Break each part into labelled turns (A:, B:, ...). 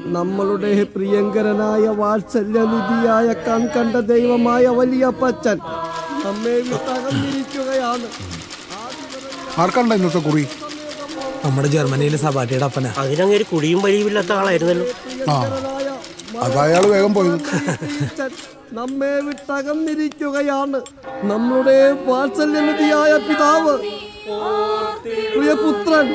A: നമ്മളുടെ പ്രിയങ്കരനായ വാത്സല്യനിധിയായ കൺകണ്ട ദൈവമായ വലിയ പച്ചൻ നമ്മെ വിട്ടകന്നിരിക്കുകയാണ്
B: ആർക്കണ്ട ഇന്നത്തെ കുറി
C: നമ്മുടെ ജർമ്മനിയിലെ സബാട്ടിയുടെ അപ്പനാ
D: അതിനങ്ങനെ കുടിയും വഴിയുമില്ലാത്ത ആളായിരുന്നല്ലോ
B: ആ അതയാൾ വേഗം പോയത്
A: അച്ഛൻ നമ്മെ വിട്ടകന്നിരിക്കുകയാണ് നമ്മുടെ വാത്സല്യനിധിയായ പിതാവ് പ്രിയപുത്രൻ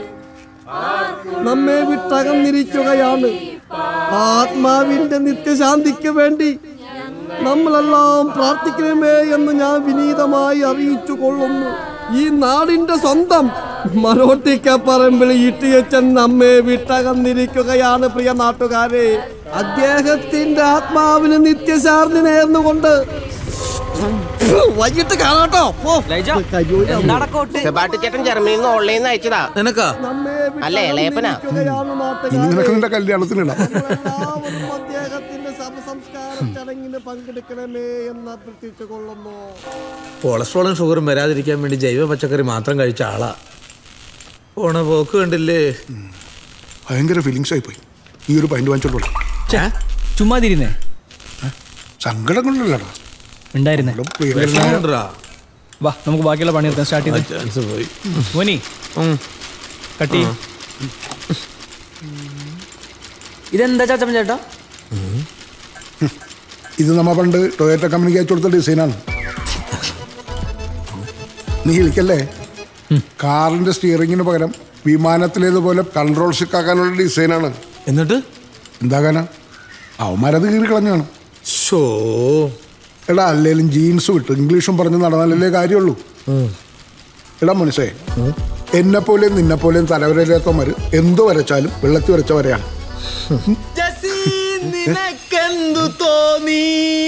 A: നമ്മെ വിട്ടകന്നിരിക്കുകയാണ് ആത്മാവിന്റെ നിത്യശാന്തിക്ക് വേണ്ടി നമ്മളെല്ലാം പ്രാർത്ഥിക്കണമേ എന്ന് ഞാൻ വിനീതമായി അറിയിച്ചു കൊള്ളുന്നു ഈ നാടിന്റെ സ്വന്തം മരോട്ടിക്കപ്പറമ്പിൽ ഇട്ടിയച്ചൻ നമ്മെ വിട്ടകന്നിരിക്കുകയാണ് പ്രിയ നാട്ടുകാരെ അദ്ദേഹത്തിന്റെ ആത്മാവിന് നിത്യശാന്തി നേർന്നുകൊണ്ട് വൈകിട്ട് കാണാട്ടോ പോ.
D: സെബാട്ടി ചേട്ടൻ ജർമ്മനിയിൽ നിന്ന് ഓൺലൈനിൽ നിന്ന് അയച്ചതാ
C: നിനക്കാ
A: നമ്മെ
D: അല്ലേ, ഇളയപ്പനാ?
A: വിട്ടകന്നിരിക്കുകയാണ് നാട്ടുകാരെ.
B: ഇനി നിനക്ക് നിന്റെ കല്യാണത്തിനിടാം
A: നമ്മളെല്ലാവരും അദ്ദേഹത്തിന്റെ ശവസംസ്കാര ചടങ്ങിന് പങ്കെടുക്കണമേ എന്ന് അഭ്യർത്ഥിച്ചു കൊള്ളുന്നു
C: കൊളസ്ട്രോളും ഷുഗറും വരാതിരിക്കാൻ വേണ്ടി ജൈവ പച്ചക്കറി മാത്രം കഴിച്ച ആളാ പോണ പോക്ക് കണ്ടില്ലേ
B: ഭയങ്കര ഫീലിങ്സ് ആയി പോയി ഈ ഒരു പൈൻറ്റ് വാങ്ങിച്ചോളൂ
E: ചുമ്മാതിരുന്നേ
B: സങ്കടം കൊണ്ടല്ലടാ
E: ഉണ്ടായിരുന്നേ
C: വരുന്നുണ്ടാ.
E: വാ നമുക്ക് ബാക്കിയുള്ള പണിയെടുക്കാൻ സ്റ്റാർട്ട്
C: ആ
E: ചെയ്ത്
C: ചാൻസ് പോയി
E: മോനി
C: ഉം.
E: കട്ടി
F: ഇതെന്താ ചാച്ചപ്പൻ ചേട്ടാ
B: ഇത് നമ്മ പണ്ട് ടൊയോറ്റ കമ്പനിക്ക് അയച്ചു കൊടുത്ത ഡിസൈനാണ് നീ ഇളിക്കല്ലേ കാറിന്റെ സ്റ്റിയറിങ്ങിന് പകരം വിമാനത്തിലേതുപോലെ കൺട്രോൾ സിക്കാക്കാനുള്ള ഡിസൈനാണ്
C: എന്നിട്ട്
B: എന്താകാനാ അവന്മാരത് കീറി കളഞ്ഞാണ്
C: ഷോ
B: എടാ അല്ലേലും ജീൻസ് വിട്ട് ഇംഗ്ലീഷും പറഞ്ഞ് നടന്നാലല്ലേ കാര്യമുള്ളൂ എടാ മനുഷ്യേ എന്നെ പോലെയും നിന്നെ പോലെയും തലവരയിലേത്തവന്മാര് എന്ത് വരച്ചാലും വെള്ളത്തിൽ വരച്ച വരെയാണ്
C: നിനക്കെന്തു തോന്നി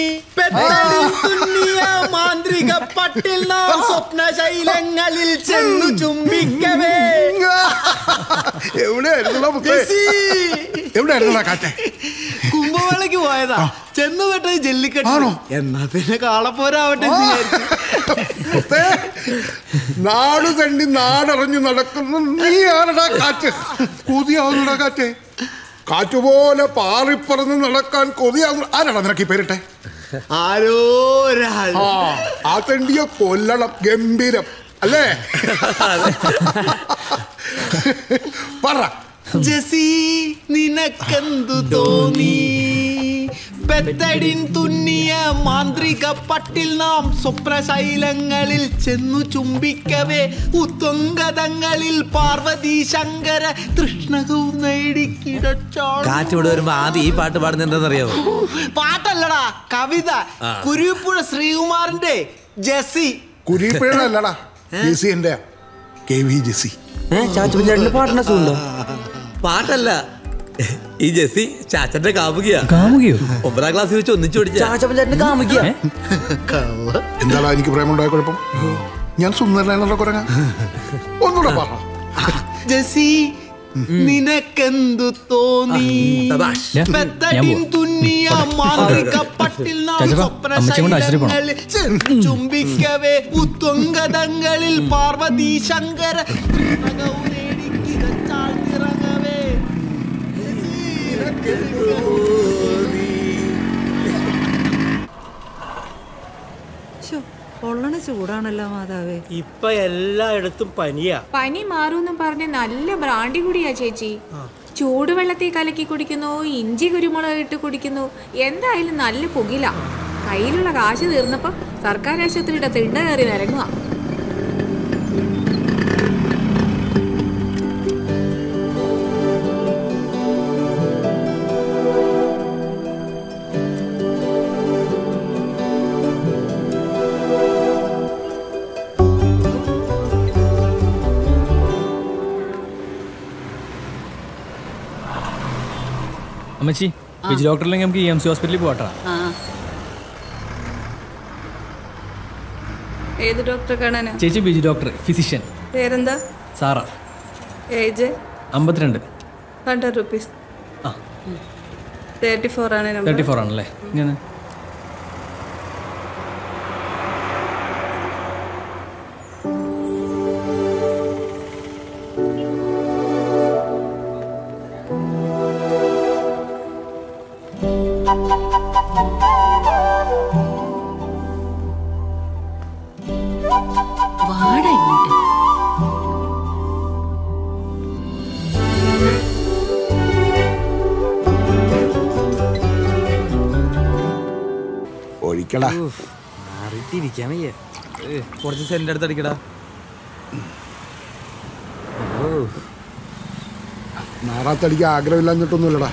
C: മാന്ത്രിക പട്ടിൽ നാം സ്വപ്ന ശൈലങ്ങളിൽ ചെന്നു ചുംബിക്കവേ
B: എവിടെയായിരുന്നടാ മുത്തേ? എവിടെയായിരുന്നടാ കാറ്റേ
C: കുംഭമേളയ്ക്ക് പോയതാ ചെന്ന് പെട്ടത് ജല്ലിക്കെട്ട്
B: ആണോ?
C: എന്നാ പിന്നെ കാളപ്പോരാവട്ടെ എന്ന് വിചാരിച്ചു.
B: മുത്തേ, നാട് തണ്ടി നാടറിഞ്ഞു നടക്കുന്ന നീ ആരടാ കാറ്റ് കൊതിയാവുന്നടാ കാറ്റ് കാറ്റുപോലെ പാറിപ്പറന്ന് നടക്കാൻ കൊതിയാവുന്ന ആരാടാ നിനക്ക് ഈ പേരിട്ടെ
C: ആരോ ഒരാൾ
B: ആ ആ തെണ്ടിയെ കൊല്ലണം ഗംഭീരം അല്ലേ പറ
C: ജസി നിനക്കെന്തു തോന്നി പെത്തടിൻ തുന്നിയ മാന്ത്രിക പട്ടിൽ നാം സ്വപ്നശൈലങ്ങളിൽ ചെന്നു ചുംബിക്കവേ ഉത്വങ്കതങ്ങളിൽ പാർവതി ശങ്കര തൃഷ്ണകവും നേടിക്കിടച്ചാൾ
G: കാറ്റിവിടെ വരുമ്പോ ആദ്യം ഈ പാട്ട് പാടുന്നുണ്ടെന്നറിയാമോ
C: പാട്ടല്ലടാ കവിത കുരുപ്പുഴ ശ്രീകുമാറിന്റെ ജസി
B: കുരിപ്പേഴല്ലടാ ജെസി എന്റെ കെ വി ജെസി
F: ചാച്ചപ്പൻ ചേട്ടന്റെ പാട്ടിന്റെ സുഖമുണ്ടോ
G: പാട്ടല്ല ഈ ജെസ്സി ചാച്ചന്റെ കാമുകിയാ
E: കാമുകയോ
G: ഒമ്പതാം ക്ലാസ്സിൽ വെച്ച് ഒന്നിച്ചു പഠിച്ച
F: ചാച്ചപ്പൻ ചേട്ടന് കാമിക്കുക
B: എന്താടാ എനിക്ക് പ്രേമുണ്ടായ കുഴപ്പം ഞാൻ സുന്ദരനാണെന്നുള്ള കുറഞ്ഞ ഒന്നുകൂടെ പറ
C: ജസി നിനക്കെന്തു തോന്നി
G: സബാഷ്.
E: ഞാൻ
C: പെത്തടിൻ
E: പോവാ.
C: തുന്നിയ മാന്ത്രിക പട്ടിൽ നാം
E: ചാച്ചപ്പ, അമ്മച്ചിയും കൊണ്ട് ആശുപത്രിയിൽ പോണം.
C: സ്വപ്നശൈലങ്ങളിൽ ചെന്ന് ചുംബിക്കവേ ഉത്വങ്കതങ്ങളിൽ പാർവതി ശങ്കര തൃഷ്ണകവും നേടിക്കിതച്ചാൽ തിറങ്ങവേ. ജസി, നിനക്കെന്തു തോന്നി?
H: പൊള്ളണ ചൂടാണല്ലോ മാതാവേ
D: ഇപ്പൊ എല്ലായിടത്തും പനിയാ
I: പനി മാറൂന്നും പറഞ്ഞ് നല്ല ബ്രാണ്ടി കുടിയാ ചേച്ചി ചൂടുവെള്ളത്തിൽ കലക്കി കുടിക്കുന്നു ഇഞ്ചി കുരുമുളക് ഇട്ട് കുടിക്കുന്നു എന്തായാലും നല്ല പുകില കയ്യിലുള്ള കാശ് തീർന്നപ്പോ സർക്കാർ ആശുപത്രിയുടെ തിണ്ട കയറി നിരങ്ങുക
E: അമ്മച്ചി വിജി ഡോക്ടറില്ലെങ്കിൽ നമുക്ക് ഇ എം സി ഹോസ്പിറ്റലിൽ പോകട്ടാ
H: ഏത് ഡോക്ടറെ കാണാനാ
E: ചേച്ചി ബിജി ഡോക്ടർ ഫിസിഷ്യൻ
H: പേരെന്താ
E: സാറ
H: ഏജ്
E: അമ്പത്തിരണ്ട്
H: ഹൺഡ്രഡ് റുപ്പീസ്
E: ആ
H: തേർട്ടി ഫോർ ആണ് നമ്പർ
E: തേർട്ടി ഫോർ ആണല്ലേ ഇങ്ങനെ
J: വാടാ ഇങ്ങോട്ട്
B: ഒഴിക്കടാ
F: മാറിയിട്ടിരിക്കാൻ വയ്യ
C: ഏ, കുറച്ച് സെന്റ് അടുത്ത് അടിക്കടാ
B: നാറാത്തടിക്ക് ആഗ്രഹമില്ലാഞ്ഞിട്ടൊന്നുമില്ലടാ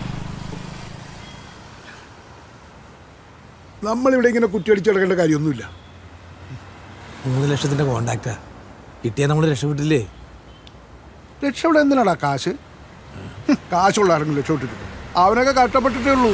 B: നമ്മളിവിടെ ഇങ്ങനെ കുറ്റിയടിച്ച് കിടക്കേണ്ട കാര്യമൊന്നുമില്ല
C: മൂന്ന് ലക്ഷത്തിന്റെ കോണ്ടാക്റ്റാ കിട്ടിയാ നമ്മൾ രക്ഷപ്പെട്ടില്ലേ
B: രക്ഷപ്പെടാൻ എന്തിനാടാ കാശ് ഹും, കാശുള്ള ആരെങ്കിലും രക്ഷപ്പെട്ടിട്ടുണ്ട് അവനൊക്കെ കഷ്ടപ്പെട്ടിട്ടേ ഉള്ളൂ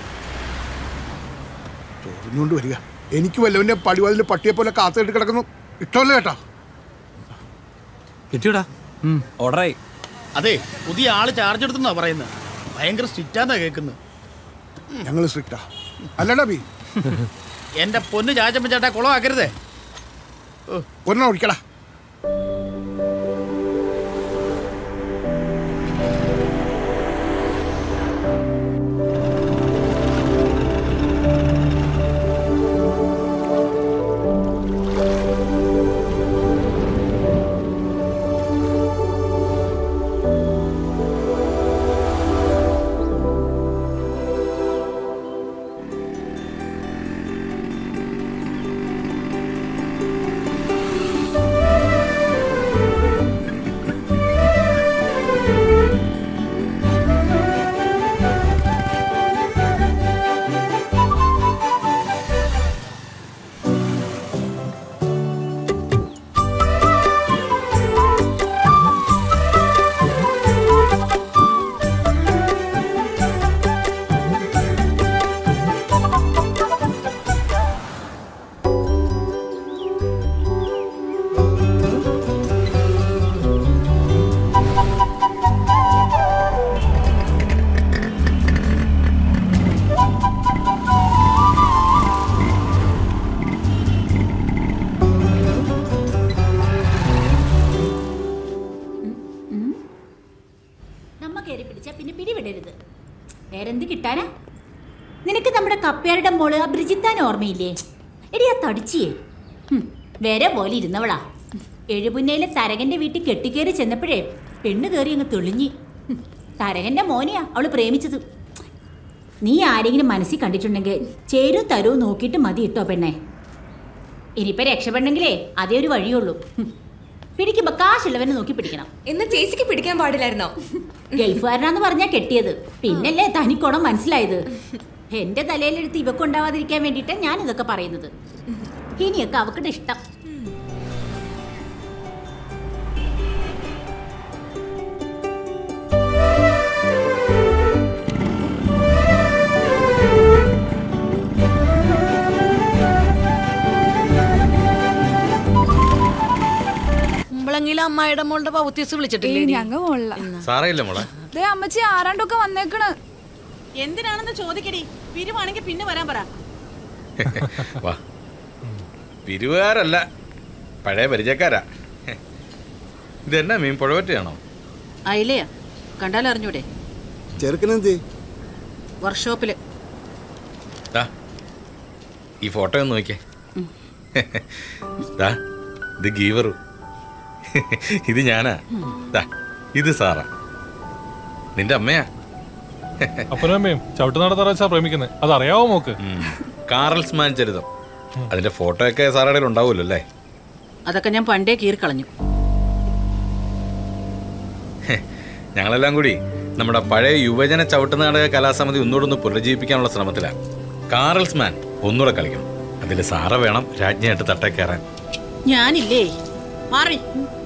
B: ചോദിഞ്ഞുകൊണ്ട് വരിക എനിക്ക് വല്ലവന്റെ പടിവാതിൽ പട്ടിയെ പോലെ കാത്തിട്ട് കിടക്കുന്നു ഇഷ്ടമല്ല കേട്ടാ
C: കിട്ടിയോടാ
E: ഓർഡറായി
K: അതെ പുതിയ ആള് ചാർജ് എടുത്തെന്നാ പറയുന്നത് ഭയങ്കര സ്ട്രിക്റ്റാന്നാ കേൾക്കുന്നത്
B: ഞങ്ങൾ സ്ട്രിക്റ്റാ അല്ലടാ ബി
K: എന്റെ പൊന്ന് ചാച്ചപ്പൻ ചേട്ടാ കുളമാക്കരുതേ
B: ഒരെണ്ണം ഒഴിക്കടാ
J: നമ്മ കയറി പിടിച്ചാ പിന്നെ പിടിവിടരുത് വേറെന്ത് കിട്ടാനാ നിനക്ക് നമ്മുടെ കപ്പയാരുടെ മോള് ആ ബ്രിജിത്താൻ ഓർമ്മയില്ലേ എടി ആ തടിച്ചിയേ ഹും, വേറെ പോലെ ഇരുന്നവളാ എഴുപുന്നയിലെ തരകന്റെ വീട്ടിൽ കെട്ടിക്കേറി ചെന്നപ്പോഴേ പെണ്ണ് കയറി അങ്ങ് തെളിഞ്ഞി ഹും, തരകന്റെ മോനെയാ അവള് പ്രേമിച്ചത് നീ ആരെങ്കിലും മനസ്സിൽ കണ്ടിട്ടുണ്ടെങ്കിൽ ചേരും തരവും നോക്കിയിട്ട് മതി ഇട്ടോ പെണ്ണെ ഇനിയിപ്പോ രക്ഷപ്പെടണമെങ്കിലേ അതേ ഒരു വഴിയുള്ളൂ ഹും. പിടിക്കുമ്പോ കാശുള്ളവനെ നോക്കി പിടിക്കണം
L: ഇന്ന് ചേച്ചിക്ക് പിടിക്കാൻ പാടില്ലായിരുന്നോ
J: ഗൾഫുകാരനാന്ന് പറഞ്ഞാ കെട്ടിയത് പിന്നല്ലേ തനിക്കോണം മനസ്സിലായത് എന്റെ തലയിലെടുത്ത് ഇവക്ക് ഉണ്ടാവാതിരിക്കാൻ വേണ്ടിയിട്ട് ഞാൻ ഇതൊക്കെ പറയുന്നത് ഇനിയൊക്കെ അവക്കിട്ട് ഇഷ്ടം
L: കുമ്പളങ്ങിയിലെ അമ്മായിയുടെ മോളുടെ പൗത്യസ് വിളിച്ചിട്ടില്ലേ
M: ഞങ്ങ മോളില
N: സാറയില്ല മോളെ
M: ദേ അമ്മച്ചി ആരാണ്ടൊക്കെ വന്നേക്കണ്
L: എന്തിനാണെന്ന് ചോദിക്കടി പിരിവാണെങ്കിൽ പിന്നെ വരാൻ പറ
N: വാ പിരിവുകാരല്ല പഴയ പരിചയക്കാരാ ഇതെന്നാ മീൻ പുഴവറ്റയാണോ
L: അയിലയാ കണ്ടാൽ അറിഞ്ഞൂടെ
A: ചെറുക്കനെന്ത്
L: വർക്ക്ഷോപ്പില്
N: ദാ ഈ ഫോട്ടോ ഒന്ന് നോക്കിയേ ദാ ഇത് ഗീവറു ഇത് ഞാനാ ദാ ഇത് സാറാ നിന്റെ അമ്മയാ
O: അപ്പനും അമ്മയും ചവിട്ടുനാട തറച്ചാ പ്രേമിക്കുന്നത് അതറിയാവോ മോക്ക്
N: കാറൽസ്മാൻ ചരിതം അതിന്റെ ഫോട്ടോ ഒക്കെ സാറുടെ ഉണ്ടാവുമല്ലോ അല്ലേ
L: അതൊക്കെ ഞാൻ പണ്ടേ കീറിക്കളഞ്ഞു
N: ഞങ്ങളെല്ലാം കൂടി നമ്മുടെ പഴയ യുവജന ചവിട്ടുനാടക കലാസമിതി ഒന്നുകൂടെ ഒന്ന് പുനരുജ്ജീവിപ്പിക്കാനുള്ള ശ്രമത്തിലാണ് കാറൽസ്മാൻ ഒന്നുകൂടെ കളിക്കണം അതിൽ സാറ വേണം രാജ്ഞിയായിട്ട് തട്ടേ കയറാൻ
L: ഞാനില്ലേ മാറി